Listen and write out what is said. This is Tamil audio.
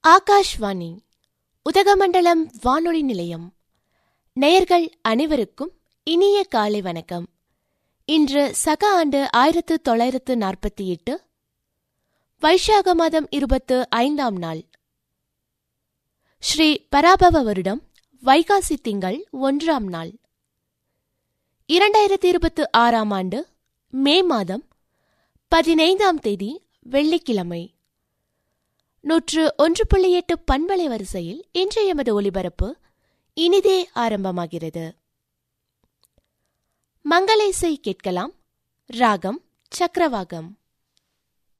ஆகாஷ்வாணி உதகமண்டலம் வானொலி நிலையம் நேயர்கள் அனைவருக்கும் இனிய காலை வணக்கம் இன்று சக ஆண்டு ஆயிரத்து தொள்ளாயிரத்து நாற்பத்தி எட்டு வைஷாக மாதம் இருபத்து ஐந்தாம் நாள் ஸ்ரீ பராபவ வருடம் வைகாசி திங்கள் ஒன்றாம் நாள் இரண்டாயிரத்தி இருபத்து ஆறாம் ஆண்டு மே மாதம் பதினைந்தாம் தேதி வெள்ளிக்கிழமை நூற்று ஒன்று புள்ளி எட்டு பண்பலை வரிசையில் இன்றைய எமது ஒலிபரப்பு இனிதே ஆரம்பமாகிறது மங்களேசை கேட்கலாம் ராகம் சக்கரவாகம்